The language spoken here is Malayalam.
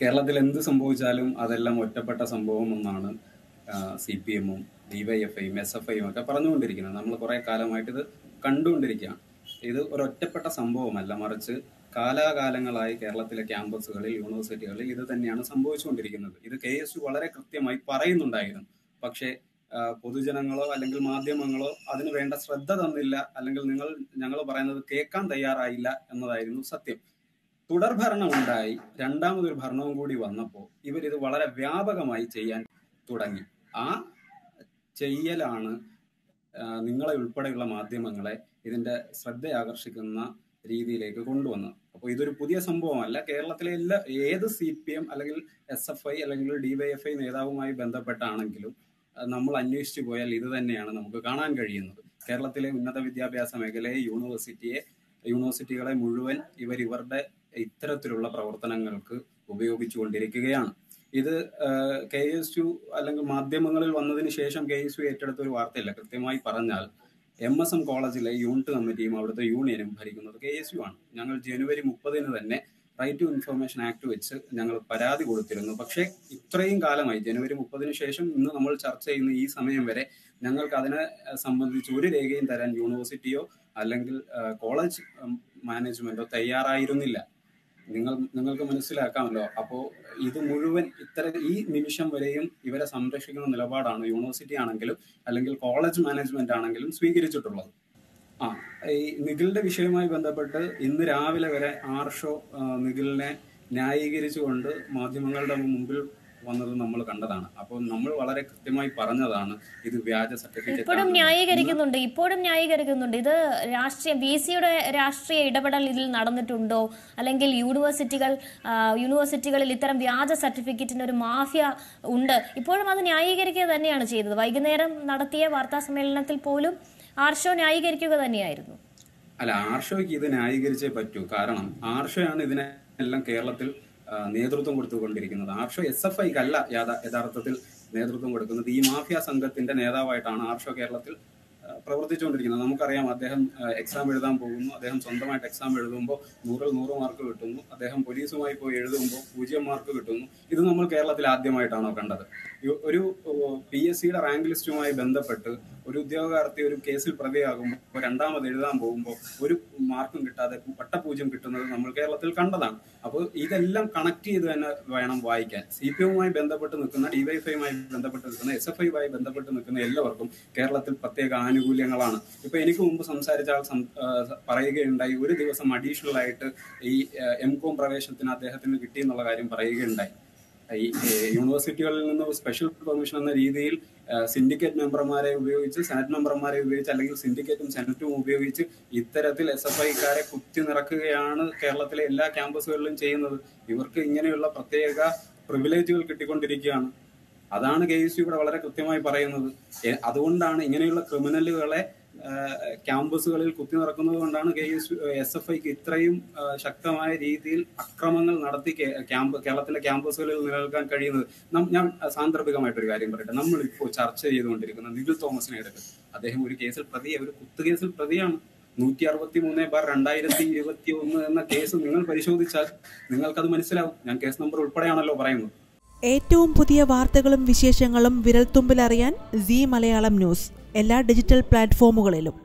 കേരളത്തിൽ എന്ത് സംഭവിച്ചാലും അതെല്ലാം ഒറ്റപ്പെട്ട സംഭവം എന്നാണ് സി പി എമ്മും ഡിവൈഎഫ്ഐയും എസ് എഫ് ഐയും ഒക്കെ പറഞ്ഞുകൊണ്ടിരിക്കുന്നത് നമ്മൾ കുറെ കാലമായിട്ട് ഇത് കണ്ടുകൊണ്ടിരിക്കുകയാണ് ഇത് ഒരൊറ്റപ്പെട്ട സംഭവമല്ല മറിച്ച് കാലാകാലങ്ങളായി കേരളത്തിലെ ക്യാമ്പസുകളിൽ യൂണിവേഴ്സിറ്റികളിൽ ഇത് തന്നെയാണ് സംഭവിച്ചുകൊണ്ടിരിക്കുന്നത് ഇത് കെ എസ് യു വളരെ കൃത്യമായി പറയുന്നുണ്ടായിരുന്നു പക്ഷേ ആ, പൊതുജനങ്ങളോ അല്ലെങ്കിൽ മാധ്യമങ്ങളോ അതിന് വേണ്ട ശ്രദ്ധ തന്നില്ല അല്ലെങ്കിൽ നിങ്ങൾ ഞങ്ങൾ പറയുന്നത് കേൾക്കാൻ തയ്യാറായില്ല എന്നതായിരുന്നു സത്യം തുടർഭരണം ഉണ്ടായി രണ്ടാമതൊരു ഭരണവും കൂടി വന്നപ്പോൾ ഇവരിത് വളരെ വ്യാപകമായി ചെയ്യാൻ തുടങ്ങി ആ ചെയ്യലാണ് ആ, നിങ്ങളെ ഉൾപ്പെടെയുള്ള മാധ്യമങ്ങളെ ഇതിന്റെ ശ്രദ്ധ ആകർഷിക്കുന്ന രീതിയിലേക്ക് കൊണ്ടുവന്നത് അപ്പോൾ ഇതൊരു പുതിയ സംഭവമല്ല കേരളത്തിലെ എല്ലാ ഏത് സി പി എം അല്ലെങ്കിൽ എസ് എഫ് ഐ അല്ലെങ്കിൽ ഡിവൈഎഫ്ഐ നേതാവുമായി ബന്ധപ്പെട്ടാണെങ്കിലും ആ, നമ്മൾ അന്വേഷിച്ചു പോയാൽ ഇത് തന്നെയാണ് നമുക്ക് കാണാൻ കഴിയുന്നത് കേരളത്തിലെ ഉന്നത വിദ്യാഭ്യാസ മേഖലയെ യൂണിവേഴ്സിറ്റിയെ യൂണിവേഴ്സിറ്റികളെ മുഴുവൻ ഇവർ ഇവരുടെ ഇത്തരത്തിലുള്ള പ്രവർത്തനങ്ങൾക്ക് ഉപയോഗിച്ചുകൊണ്ടിരിക്കുകയാണ് ഇത് കെ എസ് യു അല്ലെങ്കിൽ മാധ്യമങ്ങളിൽ വന്നതിന് ശേഷം കെ എസ് യു ഏറ്റെടുത്ത ഒരു വാർത്തയില്ല കൃത്യമായി പറഞ്ഞാൽ എം എസ് എം കോളേജിലെ യൂണിറ്റ് കമ്മിറ്റിയും അവിടുത്തെ യൂണിയനും ഭരിക്കുന്നത് കെ എസ് യു ആണ് ഞങ്ങൾ ജനുവരി മുപ്പതിന് തന്നെ റൈറ്റ് ടു ഇൻഫർമേഷൻ ആക്ട് വെച്ച് ഞങ്ങൾ പരാതി കൊടുത്തിരുന്നു പക്ഷേ ഇത്രയും കാലമായി ജനുവരി മുപ്പതിന് ശേഷം ഇന്ന് നമ്മൾ ചർച്ച ചെയ്യുന്ന ഈ സമയം വരെ ഞങ്ങൾക്ക് അതിനെ അഹ്, സംബന്ധിച്ച് ഒരു രേഖയും തരാൻ യൂണിവേഴ്സിറ്റിയോ അല്ലെങ്കിൽ അഹ്, കോളേജ് ഉം, മാനേജ്മെന്റോ തയ്യാറായിരുന്നില്ല നിങ്ങൾ നിങ്ങൾക്ക് മനസ്സിലാക്കാമല്ലോ അപ്പോ ഇത് മുഴുവൻ ഇത്തര ഈ നിമിഷം വരെയും ഇവരെ സംരക്ഷിക്കുന്ന നിലപാടാണ് യൂണിവേഴ്സിറ്റി ആണെങ്കിലും അല്ലെങ്കിൽ കോളേജ് മാനേജ്മെന്റ് ആണെങ്കിലും സ്വീകരിച്ചിട്ടുള്ളത് ആ ഈ നിഖിലിന്റെ വിഷയവുമായി ബന്ധപ്പെട്ട് ഇന്ന് രാവിലെ വരെ ആർഷോ ആ, നിഖിലിനെ ന്യായീകരിച്ചുകൊണ്ട് മാധ്യമങ്ങളുടെ മുമ്പിൽ വന്നത് നമ്മൾ കണ്ടതാണ് അപ്പോൾ നമ്മൾ വളരെ കൃത്യമായി പറഞ്ഞതാണ് ഇത് വ്യാജ സർട്ടിഫിക്കറ്റ് ഇപ്പോഴും ന്യായീകരിക്കുന്നുണ്ട് ഇപ്പോഴും ന്യായീകരിക്കുന്നുണ്ട് ഇത് രാഷ്ട്രീയ ബി സിയുടെ രാഷ്ട്രീയ ഇടപെടൽ ഇതിൽ നടന്നിട്ടുണ്ടോ അല്ലെങ്കിൽ യൂണിവേഴ്സിറ്റികൾ ആ, യൂണിവേഴ്സിറ്റികളിൽ ഇത്തരം വ്യാജ സർട്ടിഫിക്കറ്റിന് ഒരു മാഫിയ ഉണ്ട് ഇപ്പോഴും അത് ന്യായീകരിക്കുക തന്നെയാണ് ചെയ്തത് വൈകുന്നേരം നടത്തിയ വാർത്താ സമ്മേളനത്തിൽ പോലും ആർഷോ ന്യായീകരിക്കുക തന്നെയായിരുന്നു അല്ല ആർഷോയ്ക്ക് ഇത് ന്യായീകരിച്ചേ പറ്റൂ കാരണം ആർഷോയാണ് ഇതിനെല്ലാം കേരളത്തിൽ ആ, നേതൃത്വം കൊടുത്തുകൊണ്ടിരിക്കുന്നത് ആർഷോ എസ് എഫ് ഐക്ക് അല്ല യാഥാ- യഥാർത്ഥത്തിൽ നേതൃത്വം കൊടുക്കുന്നത് ഈ മാഫിയ സംഘത്തിന്റെ നേതാവായിട്ടാണ് ആർഷോ കേരളത്തിൽ ആ, പ്രവർത്തിച്ചുകൊണ്ടിരിക്കുന്നത് നമുക്കറിയാം അദ്ദേഹം എക്സാം എഴുതാൻ പോകുന്നു അദ്ദേഹം സ്വന്തമായിട്ട് എക്സാം എഴുതുമ്പോൾ നൂറിൽ നൂറ് മാർക്ക് കിട്ടുന്നു അദ്ദേഹം പോലീസുമായി പോയി എഴുതുമ്പോൾ പൂജ്യം മാർക്ക് കിട്ടുന്നു ഇത് നമ്മൾ കേരളത്തിൽ ആദ്യമായിട്ടാണോ കണ്ടത് യു- ഒരു പി എസ് സിയുടെ റാങ്ക് ലിസ്റ്റുമായി ബന്ധപ്പെട്ട് ഒരു ഉദ്യോഗാർത്ഥി ഒരു കേസിൽ പ്രതിയാകുമ്പോൾ രണ്ടാമത് എഴുതാൻ പോകുമ്പോൾ ഒരു മാർക്കും കിട്ടാതെ പട്ടപൂജ്യം കിട്ടുന്നത് നമ്മൾ കേരളത്തിൽ കണ്ടതാണ് അപ്പോൾ ഇതെല്ലാം കണക്ട് ചെയ്ത് തന്നെ വേണം വായിക്കാൻ സി പി എമ്മുമായി ബന്ധപ്പെട്ട് നിൽക്കുന്ന ഡിവൈഎഫ്ഐയുമായി ബന്ധപ്പെട്ട് നിൽക്കുന്ന എസ് എഫ് ഐയുമായി ബന്ധപ്പെട്ട് നിൽക്കുന്ന എല്ലാവർക്കും കേരളത്തിൽ പ്രത്യേക ആനുകൂല്യങ്ങളാണ് ഇപ്പൊ എനിക്ക് മുമ്പ് സംസാരിച്ച ആൾ സം- ആ, പറയുകയുണ്ടായി ഒരു ദിവസം അഡീഷണൽ ആയിട്ട് ഈ എം കോം പ്രവേശനത്തിന് അദ്ദേഹത്തിന് കിട്ടിയെന്നുള്ള കാര്യം പറയുകയുണ്ടായി ഈ ഏഹ്, യൂണിവേഴ്സിറ്റികളിൽ നിന്ന് സ്പെഷ്യൽ പെർമിഷൻ എന്ന രീതിയിൽ സിൻഡിക്കേറ്റ് മെമ്പർമാരെ ഉപയോഗിച്ച് സെനറ്റ് മെമ്പർമാരെ ഉപയോഗിച്ച് അല്ലെങ്കിൽ സിൻഡിക്കേറ്റും സെനറ്റും ഉപയോഗിച്ച് ഇത്തരത്തിൽ എസ് എഫ് ഐക്കാരെ കുത്തി നിറക്കുകയാണ് കേരളത്തിലെ എല്ലാ ക്യാമ്പസുകളിലും ചെയ്യുന്നത് ഇവർക്ക് ഇങ്ങനെയുള്ള പ്രത്യേക പ്രിവിലേജുകൾ കിട്ടിക്കൊണ്ടിരിക്കുകയാണ് അതാണ് കെ എസ് യു ഇവിടെ വളരെ കൃത്യമായി പറയുന്നത് എ- അതുകൊണ്ടാണ് ഇങ്ങനെയുള്ള ക്രിമിനലുകളെ ആഹ്, ക്യാമ്പസുകളിൽ കുത്തി നിറക്കുന്നത് കൊണ്ടാണ് കെ എസ് എസ് എഫ് ഐക്ക് ഇത്രയും ആഹ്, ശക്തമായ രീതിയിൽ അക്രമങ്ങൾ നടത്തി കേ- ക്യാമ്പ് കേരളത്തിലെ ക്യാമ്പസുകളിൽ നിലനിൽക്കാൻ കഴിയുന്നത് നം- ഞാൻ സാന്ദർഭികമായിട്ടൊരു കാര്യം പറയട്ടെ നമ്മൾ ഇപ്പോൾ ചർച്ച ചെയ്തുകൊണ്ടിരിക്കുന്ന നിഖിൽ തോമസിനെ എടുക്കുക അദ്ദേഹം ഒരു കേസിൽ പ്രതിയെ ഒരു കുത്തുകേസിൽ പ്രതിയാണ് നൂറ്റി അറുപത്തി മൂന്ന് ബാർ രണ്ടായിരത്തി ഇരുപത്തി ഒന്ന് എന്ന കേസ് നിങ്ങൾ പരിശോധിച്ചാൽ നിങ്ങൾക്കത് മനസ്സിലാവും ഞാൻ കേസ് നമ്പർ ഉൾപ്പെടെയാണല്ലോ പറയുന്നത് ഏറ്റവും പുതിയ വാർത്തകളും വിശേഷങ്ങളും വിരൽത്തുമ്പിലറിയാൻ സി മലയാളം ന്യൂസ് എല്ലാ ഡിജിറ്റൽ പ്ലാറ്റ്ഫോമുകളിലും